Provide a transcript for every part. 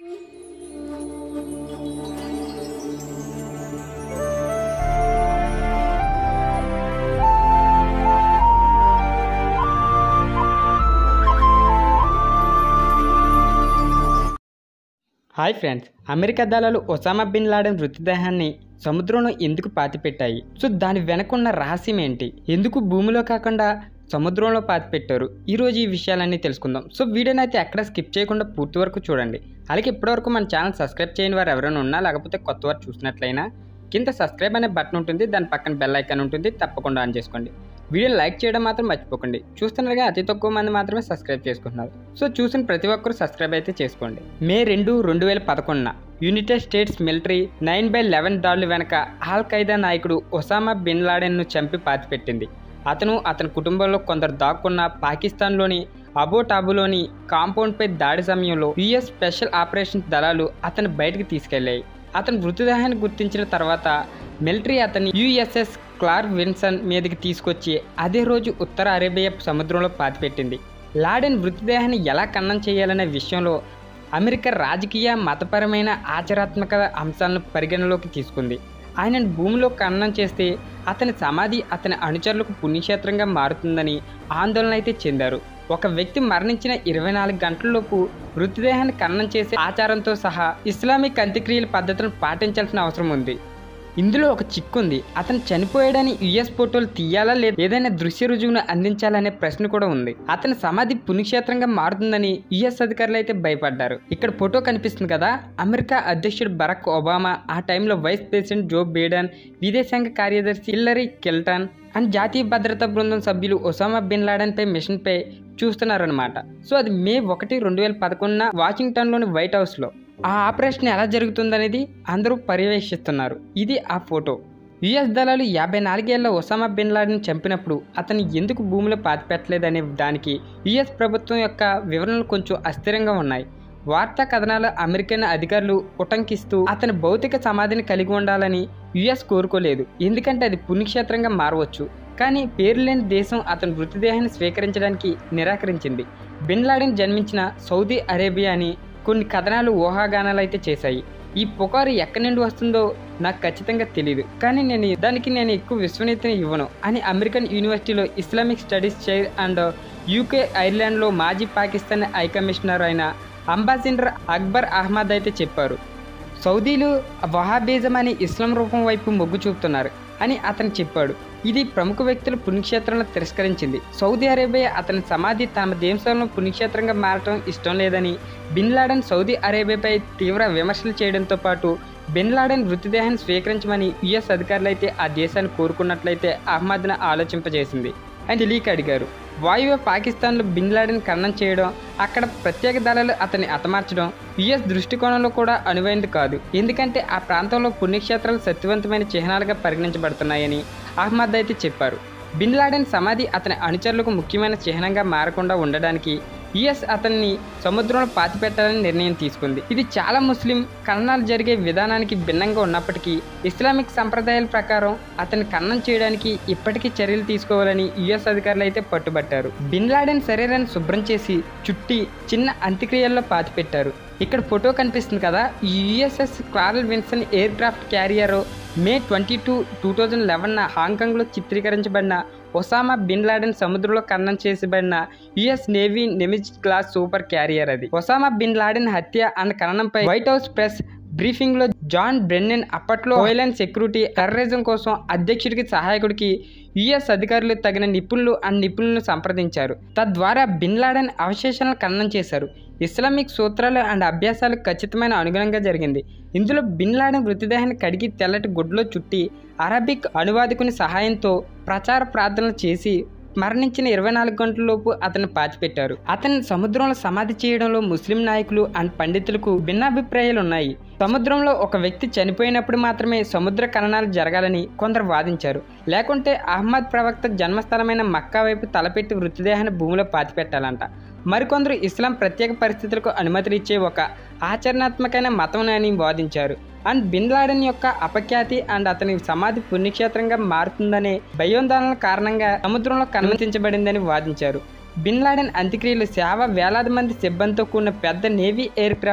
hi friends America దళాలు Osama bin Laden మృతదేహాన్ని సముద్రంలో ఎందుకు పాతిపెట్టాయి సో దాని వెనకున్న రహస్యం ఏంటి ఎందుకు భూమిలో కాకుండా సముద్రంలో పాతిపెట్టారు ఈరోజు ఈ విషయాలన్నీ తెలుసుకుందాం సో వీడియోని అయితే ఎక్కడ స్కిప్ చేయకుండా పూర్తి వరకు చూడండి అలాగే ఇప్పటివరకు మన ఛానల్ సబ్స్క్రైబ్ చేయని వారు ఎవరైనా ఉన్నా లేకపోతే కొత్త వారు చూసినట్లయినా కింద సబ్స్క్రైబ్ అనే బటన్ ఉంటుంది దాని పక్కన బెల్ ఐకాన్ ఉంటుంది తప్పకుండా ఆన్ చేసుకోండి వీడియో లైక్ చేయడం మాత్రం మర్చిపోకండి చూస్తున్నారుగా అతి తక్కువ మంది మాత్రమే సబ్స్క్రైబ్ చేసుకుంటున్నారు సో చూసిన ప్రతి ఒక్కరు సబ్స్క్రైబ్ అయితే చేసుకోండి మే రెండు రెండు వేల పదకొండున United States military nine by eleven దాడులు వెనక ఆల్ ఖైదా నాయకుడు ఒసామా బిన్ లాడెన్ను చంపి పాతిపెట్టింది అతను అతని కుటుంబంలో కొందరు దాక్కున్న పాకిస్తాన్లోని అబోటాబులోని కాంపౌండ్పై దాడి సమయంలో యుఎస్ స్పెషల్ ఆపరేషన్స్ దళాలు అతను బయటకు తీసుకెళ్లాయి అతని మృతదేహాన్ని గుర్తించిన తర్వాత మిలిటరీ అతన్ని యుఎస్ఎస్ క్లార్క్ విన్సన్ మీదకి తీసుకొచ్చి అదే రోజు ఉత్తర అరేబియా సముద్రంలో పాతిపెట్టింది లాడెన్ మృతదేహాన్ని ఎలా ఖననం చేయాలనే విషయంలో అమెరికా రాజకీయ మతపరమైన ఆచరాత్మక అంశాలను పరిగణలోకి తీసుకుంది ఆయనను భూమిలో ఖననం చేస్తే అతని సమాధి అతని అనుచరులకు పుణ్యక్షేత్రంగా మారుతుందని ఆందోళన అయితే చెందారు ఒక వ్యక్తి మరణించిన ఇరవై నాలుగు గంటలలోపు మృతదేహాన్ని ఖననం చేసే ఆచారంతో సహా ఇస్లామిక్ అంత్యక్రియల పద్ధతులను పాటించాల్సిన అవసరం ఉంది ఇందులో ఒక చిక్కు ఉంది అతను చనిపోయాడని యుఎస్ ఫోటోలు తీయాలా లేదా ఏదైనా దృశ్య రుజువును అందించాలనే ప్రశ్న కూడా ఉంది అతని సమాధి పుణ్యక్షేత్రంగా మారుతుందని యుఎస్ అధికారులు అయితే భయపడ్డారు ఇక్కడ ఫోటో కనిపిస్తుంది కదా అమెరికా అధ్యక్షుడు బరాక్ ఒబామా ఆ టైంలో వైస్ ప్రెసిడెంట్ జో బైడెన్ విదేశాంగ కార్యదర్శి హిల్లరీ కెల్టన్ అండ్ జాతీయ భద్రతా బృందం సభ్యులు ఒసామా బిన్ లాడెన్ పై మిషన్ పై చూస్తున్నారనమాట సో అది మే ఒకటి రెండు వేల పదకొండున వాషింగ్టన్లోని వైట్ హౌస్లో ఆ ఆపరేషన్ ఎలా జరుగుతుందనేది అందరూ పర్యవేక్షిస్తున్నారు ఇది ఆ ఫోటో యుఎస్ దళాలు యాభై నాలుగేళ్ల ఒసామా బిన్ లాడెన్ చంపినప్పుడు అతను ఎందుకు భూమిలో పాతిపెట్టలేదనే దానికి యుఎస్ ప్రభుత్వం యొక్క వివరణలు కొంచెం అస్థిరంగా ఉన్నాయి వార్తా కథనాలు అమెరికన్ అధికారులు ఉటంకిస్తూ అతని భౌతిక సమాధిని కలిగి ఉండాలని యుఎస్ కోరుకోలేదు ఎందుకంటే అది పుణ్యక్షేత్రంగా మారవచ్చు కానీ పేరు లేని దేశం అతని మృతదేహాన్ని స్వీకరించడానికి నిరాకరించింది బిన్ లాడెన్ జన్మించిన సౌదీ అరేబియా అని కొన్ని కథనాలు ఊహాగానాలు అయితే చేశాయి ఈ పుకారు ఎక్కడి నుండి వస్తుందో నాకు ఖచ్చితంగా తెలియదు కానీ నేను దానికి నేను ఎక్కువ విశ్వనీయతని ఇవ్వను అని అమెరికన్ యూనివర్సిటీలో Islamic studies chair and UK ఐర్లాండ్లో మాజీ పాకిస్తాన్ హై కమిషనర్ అయిన అంబాసిడర్ అక్బర్ అహ్మద్ అయితే చెప్పారు సౌదీలు వహాబీజం అని ఇస్లాం రూపం వైపు మొగ్గు చూపుతున్నారు అని అతను చెప్పాడు ఇది ప్రముఖ వ్యక్తుల పుణ్యక్షేత్రంలో తిరస్కరించింది సౌదీ అరేబియా అతని సమాధి తమ దేశంలో పుణ్యక్షేత్రంగా మారటం ఇష్టం లేదని బిన్ లాడెన్ సౌదీ అరేబియాపై తీవ్ర విమర్శలు చేయడంతో పాటు బిన్ లాడెన్ మృతదేహాన్ని స్వీకరించమని యుఎస్ అధికారులు అయితే ఆ దేశాన్ని కోరుకున్నట్లయితే అహ్మద్ను ఆలోచింపజేసింది అని తెలియక అడిగారు వాయువ్య పాకిస్తాన్లో బిన్ లాడెన్ ఖననం చేయడం అక్కడ ప్రత్యేక దళాలు అతన్ని హతమార్చడం యుఎస్ దృష్టికోణంలో కూడా అనువైనది కాదు ఎందుకంటే ఆ ప్రాంతంలో పుణ్యక్షేత్రాలు సత్యవంతమైన చిహ్నాలుగా పరిగణించబడుతున్నాయని అహ్మద్ అయితే చెప్పారు బిన్ లాడెన్ సమాధి అతని అనుచరులకు ముఖ్యమైన చిహ్నంగా మారకుండా ఉండడానికి యుఎస్ అతన్ని సముద్రంలో పాతిపెట్టాలని నిర్ణయం తీసుకుంది ఇది చాలా ముస్లిం ఖననాలు జరిగే విధానానికి భిన్నంగా ఉన్నప్పటికీ ఇస్లామిక్ సంప్రదాయాల ప్రకారం అతన్ని ఖననం చేయడానికి ఇప్పటికీ చర్యలు తీసుకోవాలని యుఎస్ అధికారులు అయితే పట్టుబట్టారు బిన్ లాడెన్ శరీరాన్ని శుభ్రం చేసి చుట్టి చిన్న అంత్యక్రియల్లో పాతిపెట్టారు ఇక్కడ ఫోటో కనిపిస్తుంది కదా ఈ USS Carl Vinson aircraft carrier May twenty two two thousand eleven హాంకాంగ్లో చిత్రీకరించబడిన ఒసామా బిన్ లాడెన్ సముద్రంలో ఖననం చేసబడిన US navy Nimitz class super carrier అది ఒసామా బిన్ లాడెన్ హత్య అండ్ ఖననంపై వైట్ హౌస్ ప్రెస్ బ్రీఫింగ్ లో జాన్ బ్రెన్నెన్ అప్పట్లో ఓయిలెన్ సెక్యూరిటీ టెర్రరిజం కోసం అధ్యక్షుడికి సహాయకుడికి యుఎస్ అధికారులు తగిన నిపుణులు అండ్ నిపుణులను సంప్రదించారు తద్వారా బిన్ లాడెన్ అవశేషాలను ఖననం చేశారు ఇస్లామిక్ సూత్రాలు అండ్ అభ్యాసాలకు ఖచ్చితమైన అనుగుణంగా జరిగింది ఇందులో బిన్ లాడెన్ మృతదేహాన్ని కడిగి తెల్లటి గుడ్లో చుట్టి అరబిక్ అనువాదకుని సహాయంతో ప్రచార ప్రార్థనలు చేసి మరణించిన ఇరవై నాలుగు గంటలలోపు అతన్ని పాతిపెట్టారు అతన్ని సముద్రంలో సమాధి చేయడంలో ముస్లిం నాయకులు అండ్ పండితులకు భిన్నాభిప్రాయాలు ఉన్నాయి సముద్రంలో ఒక వ్యక్తి చనిపోయినప్పుడు మాత్రమే సముద్ర ఖననాలు జరగాలని కొందరు వాదించారు లేకుంటే అహ్మద్ ప్రవక్త జన్మస్థలమైన మక్కా వైపు తలపెట్టి మృతదేహాన్ని భూమిలో పాతిపెట్టాలంట మరికొందరు ఇస్లాం ప్రత్యేక పరిస్థితులకు అనుమతినిచ్చే ఒక ఆచరణాత్మకమైన మతం అని వాదించారు అండ్ బిన్ లాడెన్ యొక్క అపఖ్యాతి అండ్ అతని సమాధి పుణ్యక్షేత్రంగా మారుతుందనే భయోందోళనల కారణంగా సముద్రంలో కనుమతించబడిందని వాదించారు బిన్ లాడెన్ అంత్యక్రియలు సేవ వేలాది మంది సిబ్బందితో కూడిన పెద్ద నేవీ ఎయిర్ క్రాఫ్ట్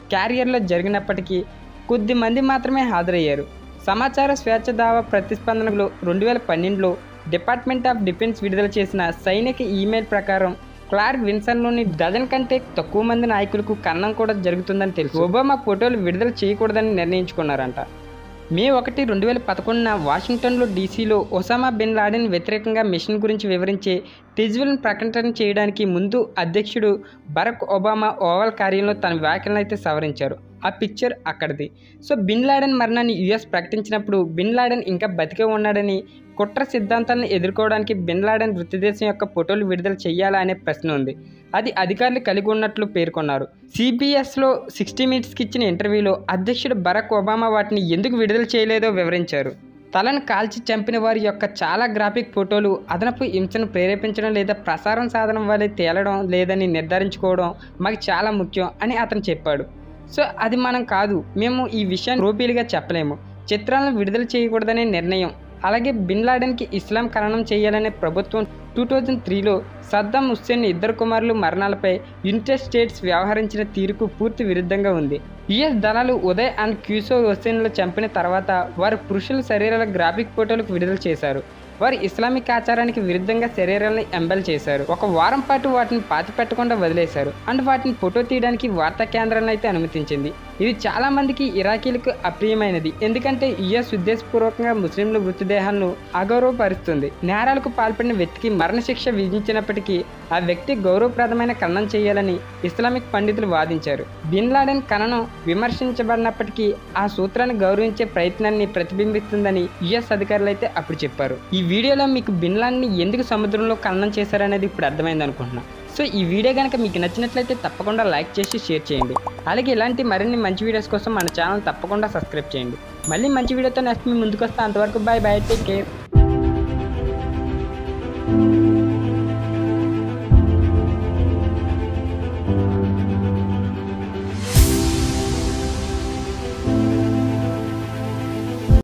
క్యారియర్లో జరిగినప్పటికీ కొద్ది మంది మాత్రమే హాజరయ్యారు సమాచార స్వేచ్ఛ దావా ప్రతిస్పందనలో రెండు వేల పన్నెండులో డిపార్ట్మెంట్ ఆఫ్ డిఫెన్స్ విడుదల చేసిన సైనిక ఈమెయిల్ ప్రకారం క్లార్క్ విన్సన్లోని డజన్ కంటే తక్కువ మంది నాయకులకు కన్నం కూడా జరుగుతుందని తెలుసు ఒబామా ఫోటోలు విడుదల చేయకూడదని నిర్ణయించుకున్నారంట మే ఒకటి రెండు వేల పదకొండున వాషింగ్టన్లో డీసీలో ఒసామా బిన్ లాడెన్ వ్యతిరేకంగా మిషన్ గురించి వివరించే టిజ్వెల్ని ప్రకటన చేయడానికి ముందు అధ్యక్షుడు బరక్ ఒబామా ఓవల్ కార్యంలో తన వ్యాఖ్యలను అయితే సవరించారు ఆ పిక్చర్ అక్కడిది సో బిన్ లాడెన్ మరణాన్ని యుఎస్ ప్రకటించినప్పుడు బిన్ లాడెన్ ఇంకా బతికే ఉన్నాడని కుట్ర సిద్ధాంతాలను ఎదుర్కోవడానికి బిన్ లాడెన్ మృతదేశం యొక్క ఫోటోలు విడుదల చేయాలా అనే ప్రశ్న ఉంది అది అధికారులు కలిగి ఉన్నట్లు పేర్కొన్నారు సిబిఎస్లో సిక్స్టీ మినిట్స్కి ఇచ్చిన ఇంటర్వ్యూలో అధ్యక్షుడు బరాక్ ఒబామా వాటిని ఎందుకు విడుదల చేయలేదో వివరించారు తలను కాల్చి చంపిన వారి యొక్క చాలా గ్రాఫిక్ ఫోటోలు అదనపు హింసను ప్రేరేపించడం లేదా ప్రసారం సాధనం వల్ల తేలడం లేదని నిర్ధారించుకోవడం మాకు చాలా ముఖ్యం అని అతను చెప్పాడు సో అది మనం కాదు మేము ఈ విషయాన్ని రూపీలుగా చెప్పలేము చిత్రాలను విడుదల చేయకూడదనే నిర్ణయం అలాగే బిన్ లాడెన్కి ఇస్లాం ఖననం చేయాలనే ప్రభుత్వం టూ థౌజండ్ త్రీలో సద్దాం హుస్సేన్ ఇద్దరు కుమారులు మరణాలపై యునైటెడ్ స్టేట్స్ వ్యవహరించిన తీరుకు పూర్తి విరుద్ధంగా ఉంది యుఎస్ దళాలు ఉదయ్ అండ్ క్యూసో హుస్సేన్లు చంపిన తర్వాత వారు పురుషుల శరీరాల గ్రాఫిక్ ఫోటోలకు విడుదల చేశారు వారు ఇస్లామిక్ ఆచారానికి విరుద్ధంగా శరీరాలను ఎంబెల్ చేశారు ఒక వారం పాటు వాటిని పాతి పెట్టకుండా వదిలేశారు అండ్ వాటిని ఫోటో తీయడానికి వార్తా కేంద్రాలను అయితే అనుమతించింది ఇది చాలా మందికి ఇరాకీలకు అప్రియమైనది ఎందుకంటే యుఎస్ ఉద్దేశపూర్వకంగా ముస్లింల మృతదేహాలను అగౌరవపరుస్తుంది నేరాలకు పాల్పడిన వ్యక్తికి మరణశిక్ష విధించినప్పటికీ ఆ వ్యక్తి గౌరవప్రదమైన ఖననం చేయాలని ఇస్లామిక్ పండితులు వాదించారు బిన్ లాడెన్ ఖననం విమర్శించబడినప్పటికీ ఆ సూత్రాన్ని గౌరవించే ప్రయత్నాన్ని ప్రతిబింబిస్తుందని యుఎస్ అధికారులు అయితే అప్పుడు చెప్పారు ఈ వీడియోలో మీకు బిన్ లాడెన్ని ఎందుకు సముద్రంలో ఖననం చేశారనేది ఇప్పుడు అర్థమైంది అనుకుంటున్నా సో ఈ వీడియో కనుక మీకు నచ్చినట్లయితే తప్పకుండా లైక్ చేసి షేర్ చేయండి అలాగే ఇలాంటి మరిన్ని మంచి వీడియోస్ కోసం మన ఛానల్ తప్పకుండా సబ్స్క్రైబ్ చేయండి మళ్ళీ మంచి వీడియోతో నెక్స్ట్ మీ ముందుకు వస్తా అంతవరకు బాయ్ బాయ్ టేక్ కేర్